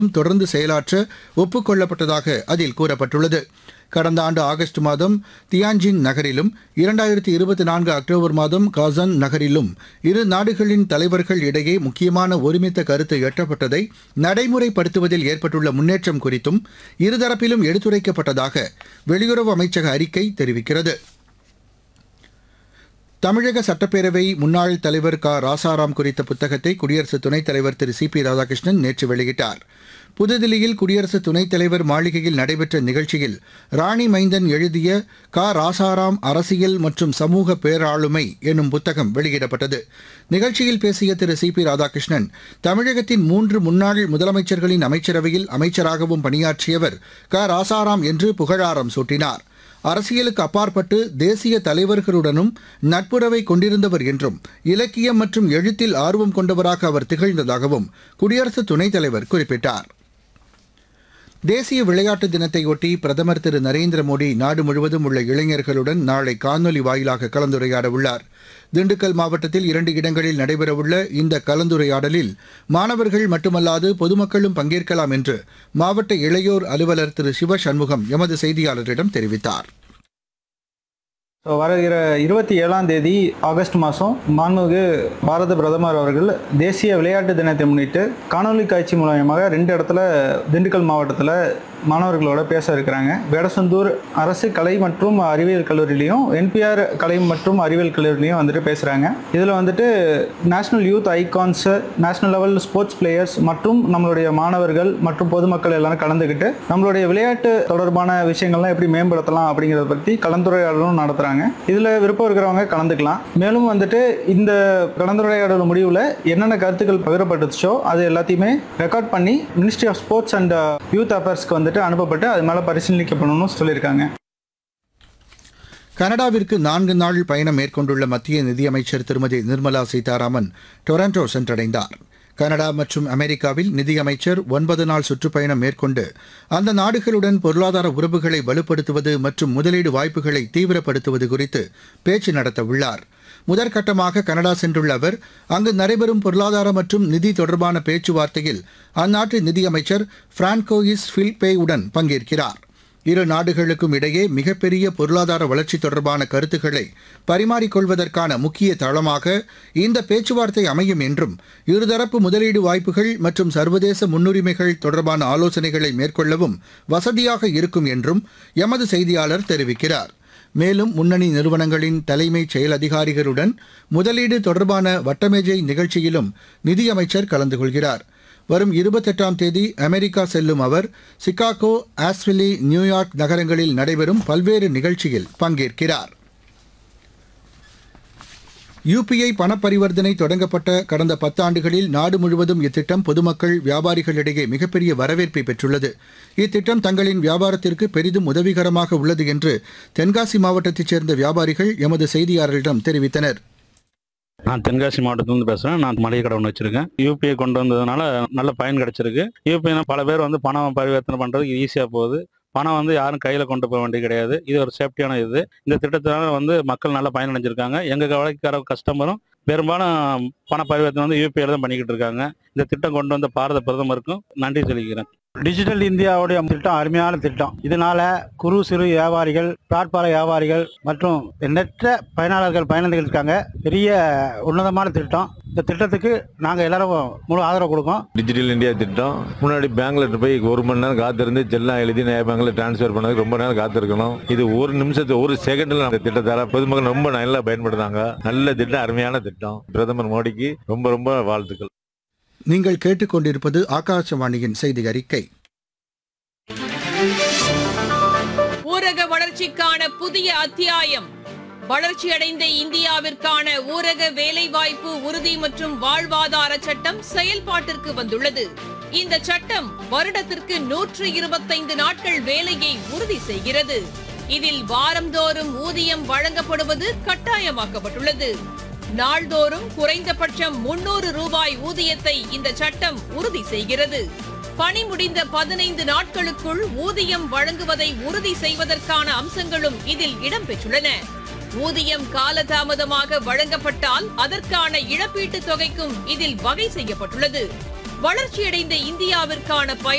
தொடர்ந்து செயலாற்ற ஒப்புக் அதில் கூறப்பட்டுள்ளது கடந்த ஆண்டு ஆகஸ்ட் மாதம் தியான்ஜின் நகரிலும் இரண்டாயிரத்தி இருபத்தி நான்கு அக்டோபர் மாதம் காசன் நகரிலும் இரு நாடுகளின் தலைவர்கள் இடையே முக்கியமான ஒருமித்த கருத்து எட்டப்பட்டதை நடைமுறைப்படுத்துவதில் ஏற்பட்டுள்ள முன்னேற்றம் குறித்தும் இருதரப்பிலும் எடுத்துரைக்கப்பட்டதாக வெளியுறவு அமைச்சக அறிக்கை தெரிவிக்கிறது தமிழக சட்டப்பேரவை முன்னாள் தலைவர் க ராசாராம் குறித்த புத்தகத்தை குடியரசு துணைத் தலைவர் திரு சி பி ராதாகிருஷ்ணன் நேற்று வெளியிட்டார் புதுதில்லியில் குடியரசு துணைத் தலைவர் மாளிகையில் நடைபெற்ற நிகழ்ச்சியில் ராணி மைந்தன் எழுதிய க ராசாராம் அரசியல் மற்றும் சமூக பேராளுமை என்னும் புத்தகம் வெளியிடப்பட்டது நிகழ்ச்சியில் பேசிய திரு சி பி ராதாகிருஷ்ணன் தமிழகத்தின் மூன்று முன்னாள் முதலமைச்சர்களின் அமைச்சரவையில் அமைச்சராகவும் பணியாற்றியவர் க ராசாராம் என்று புகழாரம் சூட்டினார் அரசியலுக்கு அப்பாற்பட்டு தேசிய தலைவர்களுடனும் நட்புறவை கொண்டிருந்தவர் என்றும் இலக்கியம் மற்றும் எழுத்தில் ஆர்வம் கொண்டவராக அவர் திகழ்ந்ததாகவும் குடியரசு துணைத் தலைவர் குறிப்பிட்டார் தேசிய விளையாட்டு தினத்தையொட்டி பிரதமர் திரு நரேந்திர மோடி நாடு முழுவதும் உள்ள இளைஞர்களுடன் நாளை காணொலி வாயிலாக கலந்துரையாட உள்ளார் திண்டுக்கல் மாவட்டத்தில் இரண்டு இடங்களில் நடைபெறவுள்ள இந்த கலந்துரையாடலில் மாணவர்கள் மட்டுமல்லாது பொதுமக்களும் பங்கேற்கலாம் என்று மாவட்ட இளையோர் அலுவலர் திரு சிவ சண்முகம் எமது செய்தியாளரிடம் தெரிவித்தார் ஸோ வருகிற இருபத்தி ஏழாம் தேதி ஆகஸ்ட் மாதம் மாண்புமிகு பாரத பிரதமர் அவர்கள் தேசிய விளையாட்டு தினத்தை முன்னிட்டு காணொலி காட்சி மூலயமாக ரெண்டு இடத்துல திண்டுக்கல் மாவட்டத்தில் மாணவர்களோட பேச இருக்கிறாங்க வேடசந்தூர் அரசு கலை மற்றும் அறிவியல் கல்லூரியிலையும் என்பிஆர் கலை மற்றும் அறிவியல் கல்லூரியிலையும் வந்துட்டு பேசுகிறாங்க இதில் வந்துட்டு national youth icons national level sports players மற்றும் நம்மளுடைய மாணவர்கள் மற்றும் பொதுமக்கள் எல்லாரும் கலந்துக்கிட்டு நம்மளுடைய விளையாட்டு தொடர்பான விஷயங்கள்லாம் எப்படி மேம்படுத்தலாம் அப்படிங்கிறத பற்றி கலந்துரையாடலும் நடத்துகிறாங்க இதில் விருப்பம் இருக்கிறவங்க கலந்துக்கலாம் மேலும் வந்துட்டு இந்த கலந்துரையாடல் முடிவில் என்னென்ன கருத்துக்கள் பகிரப்பட்டுச்சோ அது எல்லாத்தையுமே ரெக்கார்ட் பண்ணி ministry of sports and youth அஃபேர்ஸ்க்கு வந்துட்டு அனுப்பப்பட்டு அது மேலே பரிசீலிக்கப்படணும்னு சொல்லியிருக்காங்க கனடாவிற்கு நான்கு நாள் பயணம் மேற்கொண்டுள்ள மத்திய நிதியமைச்சர் திருமதி நிர்மலா சீதாராமன் டொரண்டோ சென்றடைந்தார் கனடா மற்றும் அமெரிக்காவில் நிதியமைச்சர் ஒன்பது நாள் சுற்றுப்பயணம் மேற்கொண்டு அந்த நாடுகளுடன் பொருளாதார உறவுகளை வலுப்படுத்துவது மற்றும் முதலீடு வாய்ப்புகளை தீவிரப்படுத்துவது குறித்து பேச்சு நடத்த உள்ளார் முதற்கட்டமாக கனடா சென்றுள்ள அவர் அங்கு நடைபெறும் பொருளாதார மற்றும் நிதி தொடர்பான பேச்சுவார்த்தையில் அந்நாட்டு நிதியமைச்சர் பிரான்கோயிஸ் ஃபில்பேயுடன் பங்கேற்கிறார் இரு நாடுகளுக்கும் இடையே மிகப்பெரிய பொருளாதார வளர்ச்சி தொடர்பான கருத்துக்களை பரிமாறிக்கொள்வதற்கான முக்கிய தளமாக இந்த பேச்சுவார்த்தை அமையும் என்றும் இருதரப்பு முதலீடு வாய்ப்புகள் மற்றும் சர்வதேச முன்னுரிமைகள் தொடர்பான ஆலோசனைகளை மேற்கொள்ளவும் வசதியாக இருக்கும் என்றும் எமது செய்தியாளர் தெரிவிக்கிறார் மேலும் முன்னணி நிறுவனங்களின் தலைமைச் செயல் அதிகாரிகளுடன் முதலீடு தொடர்பான வட்டமேஜை நிகழ்ச்சியிலும் நிதியமைச்சர் கலந்து கொள்கிறார் வரும் இருபத்தெட்டாம் தேதி அமெரிக்கா செல்லும் அவர் சிகாகோ ஆஸ்விலி நியூயார்க் நகரங்களில் நடைபெறும் பல்வேறு நிகழ்ச்சியில் பங்கேற்கிறார் யுபிஐ பணப்பரிவர்த்தனை தொடங்கப்பட்ட கடந்த பத்தாண்டுகளில் நாடு முழுவதும் இத்திட்டம் பொதுமக்கள் வியாபாரிகளிடையே மிகப்பெரிய வரவேற்பை பெற்றுள்ளது இத்திட்டம் தங்களின் வியாபாரத்திற்கு பெரிதும் உதவிகரமாக உள்ளது என்று தென்காசி மாவட்டத்தைச் சேர்ந்த வியாபாரிகள் எமது செய்தியாளரிடம் தெரிவித்தனர் நான் தென்காசி மாவட்டத்திலிருந்து பேசுகிறேன் நான் மளிகை கடை ஒன்று வச்சிருக்கேன் யூபிஐ கொண்டு வந்ததுனால நல்ல பயன் கிடைச்சிருக்கு யூபிஐனா பல பேர் வந்து பணம் பரிவர்த்தனை பண்ணுறதுக்கு ஈஸியாக போகுது பணம் வந்து யாரும் கையில் கொண்டு போக வேண்டியது கிடையாது இது ஒரு சேஃப்டியான இது இந்த திட்டத்தினால வந்து மக்கள் நல்லா பயனடைஞ்சிருக்காங்க எங்கள் கவலைக்கார கஸ்டமரும் பெரும்பாலும் பண பரிவர்த்தனை வந்து யூபிஐல தான் பண்ணிக்கிட்டு இருக்காங்க இந்த திட்டம் கொண்டு வந்த பாரத பிரதமருக்கும் நன்றி சொல்லிக்கிறேன் டிஜிட்டல் இந்தியாவுடைய திட்டம் அருமையான திட்டம் இதனால குறு சிறு வியாபாரிகள் பிளாட்பார வியாபாரிகள் மற்றும் எண்ணற்ற பயனாளர்கள் பயனடைகள் இருக்காங்க பெரிய உன்னதமான திட்டம் இந்த திட்டத்துக்கு நாங்கள் எல்லாரும் முழு ஆதரவு கொடுக்கோம் டிஜிட்டல் இந்தியா திட்டம் முன்னாடி பேங்க்ல போய் ஒரு மணி நேரம் காத்திருந்து செல்லாம் எழுதி நேர பேங்க்ல டிரான்ஸ்ஃபர் பண்ணதுக்கு ரொம்ப நேரம் காத்திருக்கணும் இது ஒரு நிமிஷத்து ஒரு செகண்ட்ல அந்த திட்டத்தால பொதுமக்கள் ரொம்ப நல்லா பயன்படுத்தாங்க நல்ல திட்டம் அருமையான திட்டம் பிரதமர் மோடிக்கு ரொம்ப ரொம்ப வாழ்த்துக்கள் நீங்கள் கேட்டுக்கொண்டிருப்பது ஆகாசவாணியின் செய்தி அறிக்கை ஊரக வளர்ச்சிக்கான புதிய அத்தியாயம் வளர்ச்சியடைந்த இந்தியாவிற்கான ஊரக வேலைவாய்ப்பு உறுதி மற்றும் வாழ்வாதார சட்டம் செயல்பாட்டிற்கு வந்துள்ளது இந்த சட்டம் வருடத்திற்கு நூற்று இருபத்தைந்து நாட்கள் வேலையை உறுதி செய்கிறது இதில் வாரந்தோறும் ஊதியம் வழங்கப்படுவது கட்டாயமாக்கப்பட்டுள்ளது நாள்தோறும் குறைந்தபட்சம் முன்னூறு ரூபாய் ஊதியத்தை இந்த சட்டம் உறுதி செய்கிறது பணி முடிந்த பதினைந்து நாட்களுக்குள் ஊதியம் வழங்குவதை உறுதி செய்வதற்கான அம்சங்களும் இதில் இடம்பெற்றுள்ளன ஊதியம் காலதாமதமாக வழங்கப்பட்டால் அதற்கான இழப்பீட்டுத் தொகைக்கும் இதில் வகை செய்யப்பட்டுள்ளது வளர்ச்சியடைந்த இந்தியாவிற்கான பயன்